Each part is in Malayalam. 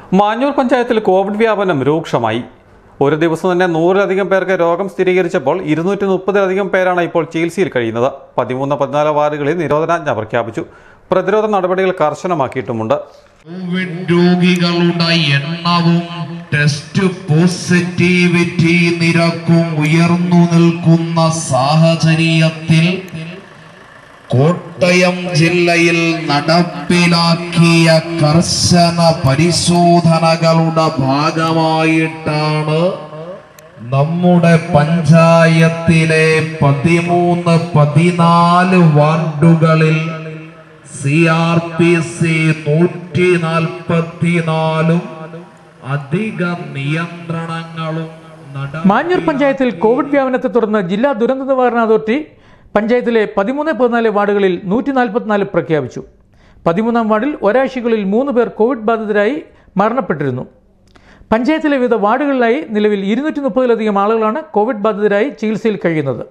മാഞ്ഞൂർ പഞ്ചായത്തിൽ കോവിഡ് വ്യാപനം രൂക്ഷമായി ഒരു ദിവസം തന്നെ നൂറിലധികം പേർക്ക് രോഗം സ്ഥിരീകരിച്ചപ്പോൾ ഇരുന്നൂറ്റി മുപ്പതിലധികം പേരാണ് ഇപ്പോൾ ചികിത്സയിൽ കഴിയുന്നത് പതിമൂന്ന് പതിനാല് വാർഡുകളിൽ നിരോധനാജ്ഞ പ്രഖ്യാപിച്ചു പ്രതിരോധ നടപടികൾ കർശനമാക്കിയിട്ടുമുണ്ട് കോവിഡ് രോഗികളുടെ എണ്ണവും ടെസ്റ്റ് പോസിറ്റിവിറ്റി നിരക്കും ഉയർന്നു നിൽക്കുന്ന സാഹചര്യത്തിൽ കോട്ടയം ജില്ലയിൽ നടപ്പിലാക്കിയ കർശന പരിശോധനകളുടെ ഭാഗമായിട്ടാണ് നമ്മുടെ പഞ്ചായത്തിലെ പതിമൂന്ന് പതിനാല് വാർഡുകളിൽ സി ആർ പി സി നൂറ്റി നാൽപ്പത്തിനാലും അധിക നിയന്ത്രണങ്ങളും നട മാഞ്ഞൂർ പഞ്ചായത്തിൽ കോവിഡ് വ്യാപനത്തെ തുടർന്ന് ജില്ലാ ദുരന്ത നിവാരണ അതോറിറ്റി പഞ്ചായത്തിലെ പതിമൂന്ന് പതിനാല് വാർഡുകളിൽ നൂറ്റി നാൽപ്പത്തിനാല് പ്രഖ്യാപിച്ചു പതിമൂന്നാം വാർഡിൽ ഒരാഴ്ചകളിൽ മൂന്ന് പേർ കോവിഡ് ബാധിതരായി മരണപ്പെട്ടിരുന്നു പഞ്ചായത്തിലെ വിവിധ വാർഡുകളിലായി നിലവിൽ ഇരുന്നൂറ്റി മുപ്പതിലധികം ആളുകളാണ് കോവിഡ് ബാധിതരായി ചികിത്സയിൽ കഴിയുന്നത്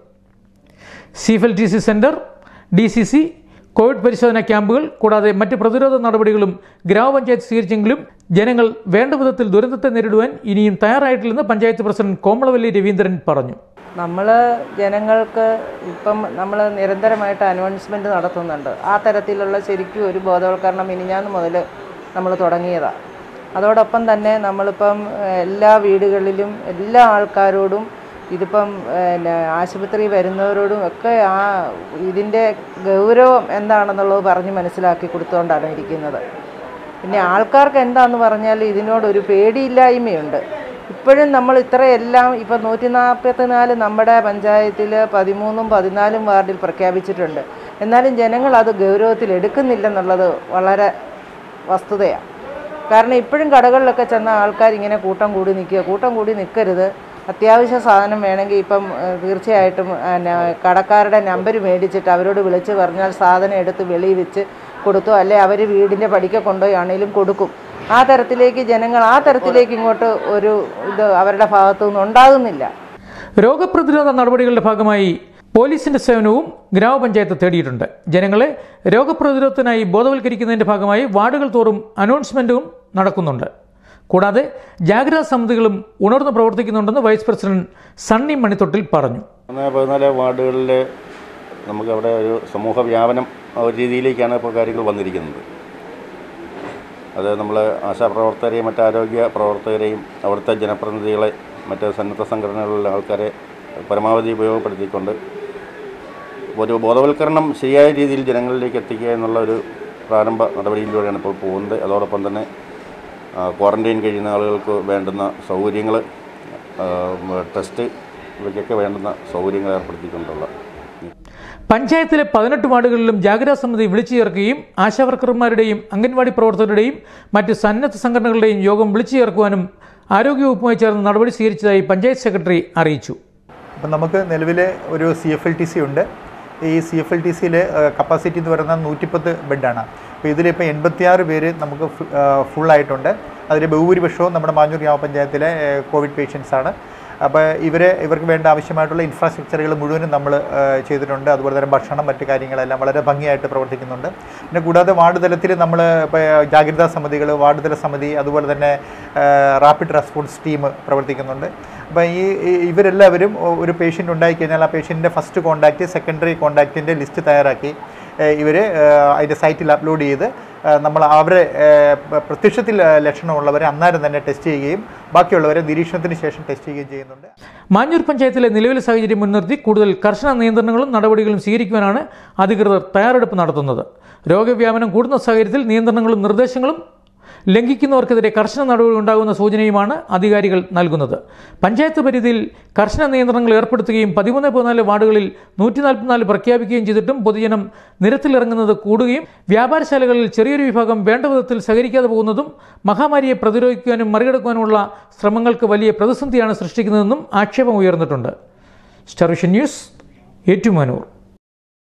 സിഫൽ T C centre D C C covid പരിശോധനാ ക്യാമ്പുകൾ കൂടാതെ മറ്റ് പ്രതിരോധ നടപടികളും ഗ്രാമപഞ്ചായത്ത് സ്വീകരിച്ചെങ്കിലും ജനങ്ങൾ വേണ്ട വിധത്തിൽ ദുരന്തത്തെ നേരിടുവാൻ ഇനിയും തയ്യാറായിട്ടില്ലെന്ന് പഞ്ചായത്ത് പ്രസിഡന്റ് കോമളവല്ലി രവീന്ദ്രൻ പറഞ്ഞു നമ്മൾ ജനങ്ങൾക്ക് ഇപ്പം നമ്മൾ നിരന്തരമായിട്ട് അനൗൺസ്മെൻറ്റ് നടത്തുന്നുണ്ട് ആ തരത്തിലുള്ള ശരിക്കും ഒരു ബോധവൽക്കരണം മിനിഞ്ഞാന്ന് മുതൽ നമ്മൾ തുടങ്ങിയതാണ് അതോടൊപ്പം തന്നെ നമ്മളിപ്പം ഏഹ്, എല്ലാ വീടുകളിലും എല്ലാ ആൾക്കാരോടും ഇതിപ്പം പിന്നെ ആശുപത്രി വരുന്നവരോടും ഒക്കെ ആ ഇതിൻ്റെ ഗൗരവം എന്താണെന്നുള്ളത് പറഞ്ഞ് മനസ്സിലാക്കി കൊടുത്തുകൊണ്ടാണ് ഇരിക്കുന്നത് പിന്നെ ആൾക്കാർക്ക് എന്താന്ന് പറഞ്ഞാൽ ഇതിനോടൊരു പേടിയില്ലായ്മയുണ്ട് ഇപ്പോഴും നമ്മൾ ഇത്രയെല്ലാം ഇപ്പം നൂറ്റി നാൽപ്പത്തിനാല് നമ്മുടെ പഞ്ചായത്തിൽ പതിമൂന്നും പതിനാലും വാർഡിൽ പ്രഖ്യാപിച്ചിട്ടുണ്ട് എന്നാലും ജനങ്ങൾ അത് ഗൗരവത്തിൽ എടുക്കുന്നില്ലെന്നുള്ളത് വളരെ വസ്തുതയാണ് കാരണം ഇപ്പോഴും കടകളിലൊക്കെ ചെന്ന ആൾക്കാർ ഇങ്ങനെ കൂട്ടം കൂടി നിൽക്കുക കൂട്ടം കൂടി നിൽക്കരുത് അത്യാവശ്യ സാധനം വേണമെങ്കിൽ ഇപ്പം ഏഹ്, തീർച്ചയായിട്ടും പിന്നെ കടക്കാരുടെ നമ്പർ മേടിച്ചിട്ട് അവരോട് വിളിച്ച് പറഞ്ഞാൽ സാധനം എടുത്ത് വെളിയിൽ വെച്ച് കൊടുത്തു അല്ലെ അവർ വീടിൻ്റെ പടിക്ക കൊണ്ടുപോയി ആണെങ്കിലും കൊടുക്കും ആ തരത്തിലേക്ക് ജനങ്ങൾ ആ തരത്തിലേക്ക് ഇങ്ങോട്ട് ഒരു ഇത് അവരുടെ ഭാഗത്തു നിന്ന് ഉണ്ടാകുന്നില്ല രോഗപ്രതിരോധ നടപടികളുടെ ഭാഗമായി പോലീസിന്റെ സേവനവും ഗ്രാമപഞ്ചായത്ത് തേടിയിട്ടുണ്ട് ജനങ്ങളെ രോഗപ്രതിരോധത്തിനായി ബോധവൽക്കരിക്കുന്നതിന്റെ ഭാഗമായി വാർഡുകൾ തോറും അനൗൺസ്മെന്റും നടക്കുന്നുണ്ട് കൂടാതെ ജാഗ്രതാ സമിതികളും ഉണർന്നു പ്രവർത്തിക്കുന്നുണ്ടെന്ന് വൈസ് പ്രസിഡന്റ് സണ്ണി മണിത്തൊട്ടിൽ പറഞ്ഞു ഒന്ന് പതിനാല് വാർഡുകളിൽ നമുക്കവിടെ ഒരു സമൂഹ വ്യാപനം ആ ഒരു രീതിയിലേക്കാണ് ഇപ്പോൾ കാര്യങ്ങൾ വന്നിരിക്കുന്നത് അത് നമ്മൾ ആശാപ്രവർത്തകരെയും മറ്റ് ആരോഗ്യ പ്രവർത്തകരെയും അവിടുത്തെ ജനപ്രതിനിധികളെ മറ്റ് സന്നദ്ധ സംഘടനകളിലെ ആൾക്കാരെ പരമാവധി ഉപയോഗപ്പെടുത്തിക്കൊണ്ട് ഒരു ബോധവൽക്കരണം ശരിയായ രീതിയിൽ ജനങ്ങളിലേക്ക് എത്തിക്കുക എന്നുള്ള ഒരു പ്രാരംഭ നടപടിയിലൂടെയാണ് ഇപ്പോൾ പോകുന്നത് അതോടൊപ്പം തന്നെ ആ, ക്വാറന്റൈൻ കഴിയുന്ന ആളുകൾക്ക് വേണ്ടുന്ന സൗകര്യങ്ങൾ ടെസ്റ്റ് ഇവയ്ക്കൊക്കെ വേണ്ടുന്ന സൗകര്യങ്ങൾ ഏർപ്പെടുത്തിക്കൊണ്ടുള്ള പഞ്ചായത്തിലെ പതിനെട്ട് വാർഡുകളിലും ജാഗ്രതാ സമിതി വിളിച്ചു ചേർക്കുകയും ആശാവർക്കർമാരുടെയും അംഗൻവാടി പ്രവർത്തകരുടെയും മറ്റ് സന്നദ്ധ സംഘടനകളുടെയും യോഗം വിളിച്ചു ചേർക്കുവാനും ആരോഗ്യവകുപ്പുമായി ചേർന്ന് നടപടി സ്വീകരിച്ചതായി പഞ്ചായത്ത് സെക്രട്ടറി അറിയിച്ചു അപ്പം നമുക്ക് നിലവിൽ ഒരു C F L T C ഉണ്ട് ഈ സി എഫ് എൽ ടി സിയിൽ കപ്പാസിറ്റി എന്ന് പറയുന്നത് നൂറ്റിപ്പത്ത് ബെഡാണ് അപ്പോൾ ഇതിലിപ്പോൾ എൺപത്തിയാറ് പേര് നമുക്ക് ഫുള്ളായിട്ടുണ്ട് അതിൽ ബഹുഭൂരിപക്ഷവും നമ്മുടെ മാഞ്ഞൂർ ഗ്രാമപഞ്ചായത്തിലെ ഏഹ്, കോവിഡ് പേഷ്യൻസ് ആണ് അപ്പോൾ ഇവരെ ഇവർക്ക് വേണ്ട ആവശ്യമായിട്ടുള്ള ഇൻഫ്രാസ്ട്രക്ചറുകൾ മുഴുവനും നമ്മൾ ചെയ്തിട്ടുണ്ട് അതുപോലെ തന്നെ ഭക്ഷണം മറ്റു കാര്യങ്ങളെല്ലാം വളരെ ഭംഗിയായിട്ട് പ്രവർത്തിക്കുന്നുണ്ട് പിന്നെ കൂടാതെ വാർഡ് തലത്തിൽ നമ്മൾ ഇപ്പോൾ ജാഗ്രതാ സമിതികൾ വാർഡ് തല സമിതി അതുപോലെ തന്നെ റാപ്പിഡ് റെസ്പോൺസ് ടീം പ്രവർത്തിക്കുന്നുണ്ട് അപ്പോൾ ഈ ഈ- ഇവരെല്ലാവരും ഒ- ഒരു പേഷ്യൻ്റ് ഉണ്ടായിക്കഴിഞ്ഞാൽ ആ പേഷ്യൻറ്റിൻ്റെ ഫസ്റ്റ് കോൺടാക്റ്റ് സെക്കൻഡറി കോൺടാക്റ്റിൻ്റെ ലിസ്റ്റ് തയ്യാറാക്കി ഇവർ അതിൻ്റെ സൈറ്റിൽ അപ്ലോഡ് ചെയ്ത് ആ, നമ്മൾ അവരെ ആ, പ- പ്രത്യക്ഷത്തിൽ ആ, ലക്ഷണമുള്ളവരെ അന്നേരം തന്നെ ടെസ്റ്റ് ചെയ്യുകയും ബാക്കിയുള്ളവരെ നിരീക്ഷണത്തിന് ശേഷം ടെസ്റ്റ് ചെയ്യുകയും ചെയ്യുന്നുണ്ട് മാഞ്ഞൂർ പഞ്ചായത്തിലെ നിലവിലെ സാഹചര്യം മുൻനിർത്തി കൂടുതൽ കർശന നിയന്ത്രണങ്ങളും നടപടികളും സ്വീകരിക്കുവാനാണ് അധികൃതർ തയ്യാറെടുപ്പ് നടത്തുന്നത് രോഗവ്യാപനം കൂടുന്ന സാഹചര്യത്തിൽ നിയന്ത്രണങ്ങളും നിർദ്ദേശങ്ങളും ലംഘിക്കുന്നവർക്കെതിരെ കർശന നടപടി ഉണ്ടാകുന്ന സൂചനയുമാണ് അധികാരികൾ നൽകുന്നത് പഞ്ചായത്ത് പരിധിയിൽ കർശന നിയന്ത്രണങ്ങൾ ഏർപ്പെടുത്തുകയും പതിമൂന്ന് പതിനാല് വാർഡുകളിൽ നൂറ്റി നാൽപ്പത്തിനാല് പ്രഖ്യാപിക്കുകയും ചെയ്തിട്ടും പൊതുജനം നിരത്തിലിറങ്ങുന്നത് കൂടുകയും വ്യാപാരശാലകളിൽ ചെറിയൊരു വിഭാഗം വേണ്ട വിധത്തിൽ സഹകരിക്കാതെ പോകുന്നതും മഹാമാരിയെ പ്രതിരോധിക്കുവാനും മറികടക്കുവാനുമുള്ള ശ്രമങ്ങൾക്ക് വലിയ പ്രതിസന്ധിയാണ് സൃഷ്ടിക്കുന്നതെന്നും ആക്ഷേപം ഉയർന്നിട്ടുണ്ട് സ്റ്റാർ വിഷൻ ന്യൂസ് ഏറ്റുമാനൂർ